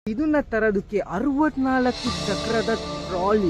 ಇದನ್ನ ತರೋದಕ್ಕೆ ಅರವತ್ನಾಲ್ಕು ಚಕ್ರದ ಟ್ರಾಲಿ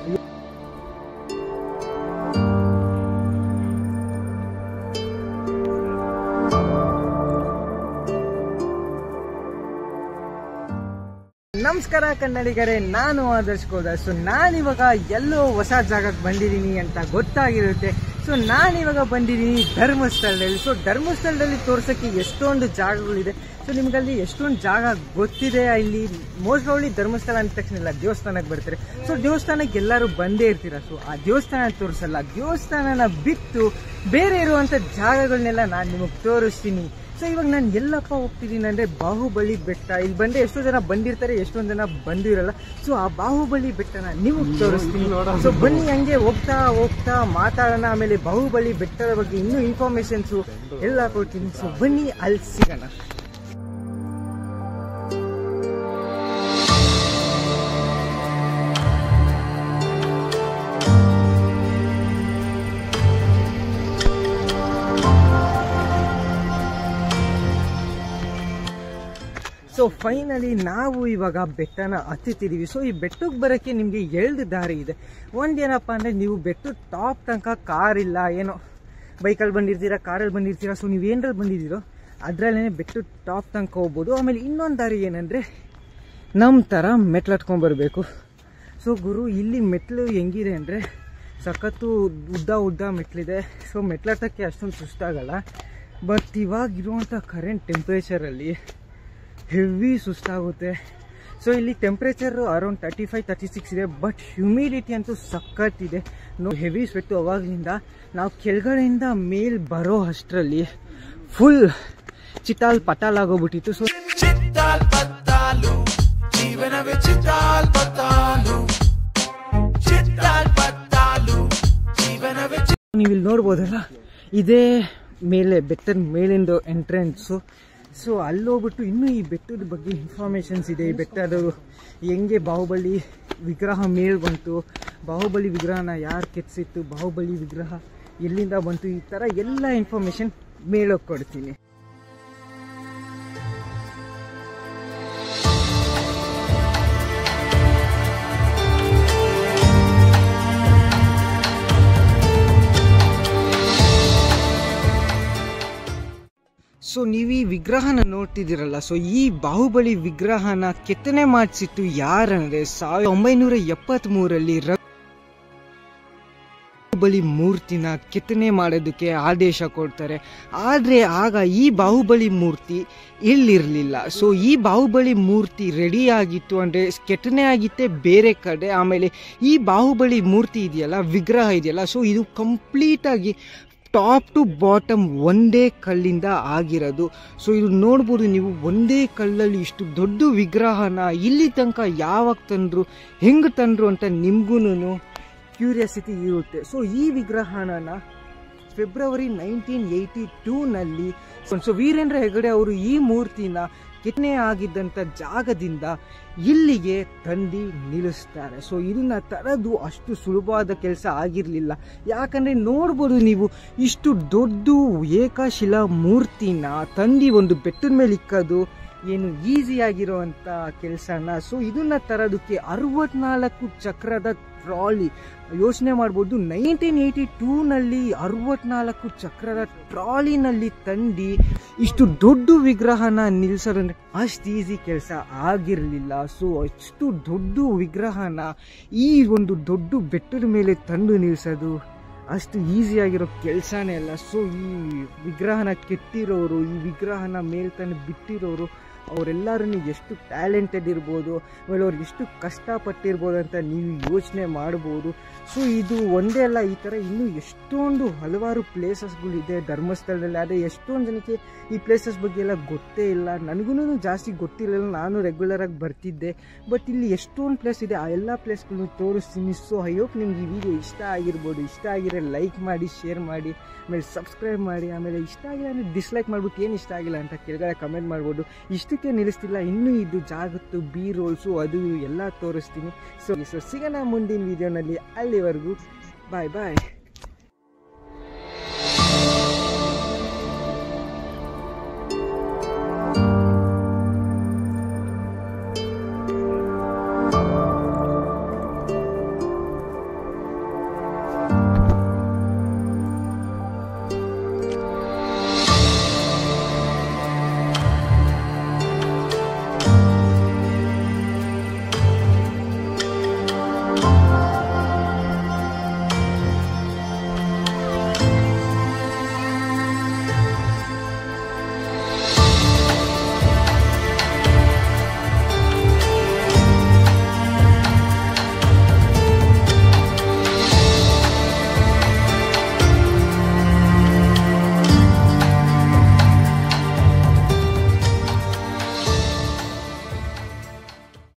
ನಮಸ್ಕಾರ ಕನ್ನಡಿಗರೇ ನಾನು ಆದರ್ಶ್ ಕೋದ ಸೊ ನಾನಿವಾಗ ಎಲ್ಲೋ ಹೊಸ ಜಾಗಕ್ಕೆ ಬಂದಿದ್ದೀನಿ ಅಂತ ಗೊತ್ತಾಗಿರುತ್ತೆ ಸೊ ನಾನಿವಾಗ ಬಂದಿದ್ದೀನಿ ಧರ್ಮಸ್ಥಳದಲ್ಲಿ ಸೊ ಧರ್ಮಸ್ಥಳದಲ್ಲಿ ತೋರ್ಸೋಕ್ಕೆ ಎಷ್ಟೊಂದು ಜಾಗಗಳಿದೆ ಸೊ ನಿಮ್ಗಲ್ಲಿ ಎಷ್ಟೊಂದು ಜಾಗ ಗೊತ್ತಿದೆ ಇಲ್ಲಿ ಮೋಸ್ಟ್ ಪ್ರಾಬ್ಲಿ ಧರ್ಮಸ್ಥಳ ಅಂದ ತಕ್ಷಣ ಎಲ್ಲ ದೇವಸ್ಥಾನಕ್ಕೆ ಬರ್ತಾರೆ ಸೊ ದೇವಸ್ಥಾನಕ್ಕೆ ಎಲ್ಲರೂ ಬಂದೇ ಇರ್ತೀರ ಸೊ ಆ ದೇವಸ್ಥಾನ ತೋರಿಸಲ್ಲ ದೇವಸ್ಥಾನನ ಬಿಟ್ಟು ಬೇರೆ ಇರುವಂಥ ಜಾಗಗಳನ್ನೆಲ್ಲ ನಾನು ನಿಮಗೆ ತೋರಿಸ್ತೀನಿ ಸೊ ಇವಾಗ ನಾನು ಎಲ್ಲಪ್ಪ ಹೋಗ್ತಿದ್ದೀನಿ ಅಂದರೆ ಬಾಹುಬಲಿ ಬೆಟ್ಟ ಇಲ್ಲಿ ಬಂದರೆ ಎಷ್ಟೋ ಜನ ಬಂದಿರ್ತಾರೆ ಎಷ್ಟೊಂದು ಜನ ಬಂದಿರಲ್ಲ ಸೊ ಆ ಬಾಹುಬಲಿ ಬೆಟ್ಟನ ನಿಮಗೆ ತೋರಿಸ್ತೀನಿ ಸೊ ಬನ್ನಿ ಹಂಗೆ ಹೋಗ್ತಾ ಹೋಗ್ತಾ ಮಾತಾಡೋಣ ಆಮೇಲೆ ಬಾಹುಬಲಿ ಬೆಟ್ಟದ ಬಗ್ಗೆ ಇನ್ನೂ ಇನ್ಫಾರ್ಮೇಶನ್ಸು ಎಲ್ಲ ಕೊಡ್ತೀನಿ ಸೊ ಬನ್ನಿ ಅಲ್ಲಿ ಸಿಗೋಣ ಸೊ ಫೈನಲಿ ನಾವು ಇವಾಗ ಬೆಟ್ಟನ ಹತ್ತಿದ್ದೀವಿ ಸೊ ಈ ಬೆಟ್ಟಕ್ಕೆ ಬರೋಕ್ಕೆ ನಿಮಗೆ ಎರಡು ದಾರಿ ಇದೆ ಒಂದೇನಪ್ಪ ಅಂದರೆ ನೀವು ಬೆಟ್ಟದ ಟಾಪ್ ತನಕ ಕಾರ್ ಇಲ್ಲ ಏನೋ ಬೈಕಲ್ಲಿ ಬಂದಿರ್ತೀರಾ ಕಾರಲ್ಲಿ ಬಂದಿರ್ತೀರಾ ಸೊ ನೀವು ಏನರಲ್ಲಿ ಬಂದಿದ್ದೀರೋ ಅದರಲ್ಲೇ ಬೆಟ್ಟದ ಟಾಪ್ ತನಕ ಹೋಗ್ಬೋದು ಆಮೇಲೆ ಇನ್ನೊಂದು ದಾರಿ ಏನಂದರೆ ನಮ್ಮ ಥರ ಮೆಟ್ಲು ಹತ್ಕೊಂಡ್ಬರ್ಬೇಕು ಸೊ ಗುರು ಇಲ್ಲಿ ಮೆಟ್ಲು ಹೆಂಗಿದೆ ಅಂದರೆ ಸಖತ್ತು ಉದ್ದ ಉದ್ದ ಮೆಟ್ಲಿದೆ ಸೊ ಮೆಟ್ಲು ಹತ್ತಕ್ಕೆ ಅಷ್ಟೊಂದು ಸುಸ್ತಾಗಲ್ಲ ಬಟ್ ಇವಾಗಿರುವಂಥ ಕರೆಂಟ್ ಟೆಂಪ್ರೇಚರಲ್ಲಿ ಹೆವಿ ಸುಸ್ತಾಗುತ್ತೆ ಸೊ ಇಲ್ಲಿ temperature around thirty five thirty six ಇದೆ ಬಟ್ ಹ್ಯುಮಿಡಿಟಿ ಅಂತೂ ಸಖತ್ತಿದೆ ನೋ ಹೆವಿ ಸ್ವೆಟ್ಟು ಅವಾಗಲಿಂದ ನಾವು ಕೆಳಗಡೆಯಿಂದ ಮೇಲ್ ಬರೋ ಅಷ್ಟರಲ್ಲಿ ಫುಲ್ ಚಿಟಾಲ್ ಪಟಾಲ್ ಆಗೋಗ್ಬಿಟ್ಟಿತ್ತು ಸೊ ಚಿತ್ತಾಲ್ ಪತ್ತಾಲು ಜೀವನವೇ ಚಿತ್ತಾಲ್ ಪತ್ತಾಲು ಚಿತ್ತಾಲ್ ಪತ್ತಾಲು ಜೀವನವೇ ಚಿ- ನೀವು ಇಲ್ಲಿ ನೋಡ್ಬೋದಲ್ಲ ಇದೇ ಮೇಲೆ ಬೆಟ್ಟದ ಮೇಲಿಂದು ಎಂಟ್ರೆನ್ಸು ಸೊ ಅಲ್ಲಿ ಹೋಗ್ಬಿಟ್ಟು ಇನ್ನೂ ಈ ಬೆಟ್ಟದ ಬಗ್ಗೆ ಇನ್ಫಾರ್ಮೇಷನ್ಸ್ ಇದೆ ಈ ಬೆಟ್ಟದ ಹೆಂಗೆ ಬಾಹುಬಲಿ ವಿಗ್ರಹ ಮೇಲ್ ಬಂತು ಬಾಹುಬಲಿ ವಿಗ್ರಹನ ಯಾರು ಕೆತ್ತಿಸಿತ್ತು ಬಾಹುಬಲಿ ವಿಗ್ರಹ ಎಲ್ಲಿಂದ ಬಂತು ಈ ಥರ ಎಲ್ಲ ಇನ್ಫಾರ್ಮೇಷನ್ ಮೇಲೋಗಿ ಕೊಡ್ತೀನಿ ಸೊ ನೀವು ಈ ವಿಗ್ರಹನ ನೋಡ್ತಿದ್ದೀರಲ್ಲ ಸೊ ಈ ಬಾಹುಬಲಿ ವಿಗ್ರಹನ ಕೆತ್ತನೆ ಮಾಡಿಸಿತ್ತು ಯಾರಂದ್ರೆ ಸಾವಿರದ ಒಂಬೈನೂರ ಎಪ್ಪತ್ತ್ಮೂರಲ್ಲಿ ರ ಬಾಹುಬಲಿ ಮೂರ್ತಿನ ಕೆತ್ತನೆ ಮಾಡೋದಕ್ಕೆ ಆದೇಶ ಕೊಡ್ತಾರೆ ಆದರೆ ಆಗ ಈ ಬಾಹುಬಲಿ ಮೂರ್ತಿ ಇಲ್ಲಿರಲಿಲ್ಲ ಸೊ ಈ ಬಾಹುಬಲಿ ಮೂರ್ತಿ ರೆಡಿ ಆಗಿತ್ತು ಅಂದರೆ ಕೆತ್ತನೆ ಆಗಿತ್ತೆ ಬೇರೆ ಕಡೆ ಆಮೇಲೆ ಈ ಬಾಹುಬಲಿ ಮೂರ್ತಿ ಇದೆಯಲ್ಲ ವಿಗ್ರಹ ಇದೆಯಲ್ಲ ಸೊ ಇದು ಕಂಪ್ಲೀಟಾಗಿ ಟಾಪ್ ಟು ಬಾಟಮ್ ಒಂದೇ ಕಲ್ಲಿಂದ ಆಗಿರೋದು ಸೊ ಇದು ನೋಡ್ಬೋದು ನೀವು ಒಂದೇ ಕಲ್ಲಲ್ಲಿ ಇಷ್ಟು ದೊಡ್ಡ ವಿಗ್ರಹನ ಇಲ್ಲಿ ತನಕ ಯಾವಾಗ ತಂದರು ಹೆಂಗೆ ತಂದರು ಅಂತ ನಿಮಗೂ ಕ್ಯೂರಿಯಾಸಿಟಿ ಇರುತ್ತೆ ಸೊ ಈ ವಿಗ್ರಹನ ಫೆಬ್ರವರಿ ನೈನ್ಟೀನ್ ಏಯ್ಟಿ ಟೂನಲ್ಲಿ ಸೊ ವೀರೇಂದ್ರ ಹೆಗಡೆ ಅವರು ಈ ಮೂರ್ತಿನ ಕೆತ್ತನೆ ಆಗಿದ್ದಂಥ ಜಾಗದಿಂದ ಇಲ್ಲಿಗೆ ತಂದು ನಿಲ್ಲಿಸ್ತಾರೆ ಸೊ ಇದನ್ನ ತರೋದು ಅಷ್ಟು ಸುಲಭವಾದ ಕೆಲಸ ಆಗಿರಲಿಲ್ಲ ಯಾಕಂದರೆ ನೋಡ್ಬೋದು ನೀವು ಇಷ್ಟು ದೊಡ್ಡ ಏಕಶಿಲಾ ಮೂರ್ತಿನ ತಂದು ಒಂದು ಬೆಟ್ಟದ ಮೇಲೆ ಇಕ್ಕೋದು ಏನು ಈಸಿ ಆಗಿರುವಂಥ ಕೆಲಸನ ಸೊ ಇದನ್ನ ತರೋದಕ್ಕೆ ಅರವತ್ನಾಲ್ಕು ಚಕ್ರದ ಟ್ರಾಲಿ ಯೋಚನೆ ಮಾಡ್ಬೋದು ನೈನ್ಟೀನ್ ಏಯ್ಟಿ ಟೂನಲ್ಲಿ ಅರವತ್ನಾಲ್ಕು ಚಕ್ರದ ಟ್ರಾಲಿನಲ್ಲಿ ತಂದು ಇಷ್ಟು ದೊಡ್ಡ ವಿಗ್ರಹನ ನಿಲ್ಸೋದಂದ್ರೆ ಅಷ್ಟು ಈಸಿ ಕೆಲಸ ಆಗಿರಲಿಲ್ಲ ಸೊ ಅಷ್ಟು ದೊಡ್ಡ ವಿಗ್ರಹನ ಈ ಒಂದು ದೊಡ್ಡ ಬೆಟ್ಟದ ಮೇಲೆ ತಂದು ನಿಲ್ಸೋದು ಅಷ್ಟು ಈಸಿಯಾಗಿರೋ ಕೆಲಸನೇ ಅಲ್ಲ ಸೊ ಈ ವಿಗ್ರಹನ ಕೆತ್ತಿರೋರು ಈ ವಿಗ್ರಹನ ಮೇಲ್ತಾನೆ ಬಿಟ್ಟಿರೋರು ಅವರೆಲ್ಲರೂ ಎಷ್ಟು ಟ್ಯಾಲೆಂಟೆಡ್ ಇರ್ಬೋದು ಆಮೇಲೆ ಅವ್ರಿಗೆ ಎಷ್ಟು ಕಷ್ಟಪಟ್ಟಿರ್ಬೋದು ಅಂತ ನೀವು ಯೋಚನೆ ಮಾಡ್ಬೋದು ಸೊ ಇದು ಒಂದೇ ಅಲ್ಲ ಈ ಥರ ಇನ್ನೂ ಎಷ್ಟೊಂದು ಹಲವಾರು ಪ್ಲೇಸಸ್ಗಳಿದೆ ಧರ್ಮಸ್ಥಳದಲ್ಲಿ ಆದರೆ ಎಷ್ಟೊಂದು ಜನಕ್ಕೆ ಈ ಪ್ಲೇಸಸ್ ಬಗ್ಗೆ ಎಲ್ಲ ಗೊತ್ತೇ ಇಲ್ಲ ನನಗೂ ಜಾಸ್ತಿ ಗೊತ್ತಿರಲಿಲ್ಲ ನಾನು ರೆಗ್ಯುಲರಾಗಿ ಬರ್ತಿದ್ದೆ ಬಟ್ ಇಲ್ಲಿ ಎಷ್ಟೊಂದು ಪ್ಲೇಸ್ ಇದೆ ಆ ಎಲ್ಲ ಪ್ಲೇಸ್ಗಳನ್ನು ತೋರಿಸ್ತೀನಿ ಸೊ ಐ ಹೋಪ್ ನಿಮ್ಗೆ ಈ ವಿಡಿಯೋ ಇಷ್ಟ ಆಗಿರ್ಬೋದು ಇಷ್ಟ ಆಗಿರೋ ಲೈಕ್ ಮಾಡಿ ಶೇರ್ ಮಾಡಿ ಆಮೇಲೆ ಸಬ್ಸ್ಕ್ರೈಬ್ ಮಾಡಿ ಆಮೇಲೆ ಇಷ್ಟ ಆಗಿಲ್ಲ ಅಂದರೆ ಡಿಸ್ಲೈಕ್ ಮಾಡ್ಬಿಟ್ಟು ಏನು ಇಷ್ಟ ಆಗಿಲ್ಲ ಅಂತ ಕೆಳಗಡೆ ಕಮೆಂಟ್ ಮಾಡ್ಬೋದು ಇಷ್ಟಕ್ಕೆ ನಿಲ್ಲಿಸ್ತಿಲ್ಲ ಇನ್ನೂ ಇದು ಜಾಗತ್ತು ಬಿ ರೋಲ್ಸು ಅದು ಎಲ್ಲ ತೋರಿಸ್ತೀನಿ ಸೊ ಸೊ ಸಿಗೋಣ ಮುಂದಿನ ವಿಡಿಯೋನಲ್ಲಿ ಅಲ್ಲಿವರೆಗೂ ಬಾಯ್ ಬಾಯ್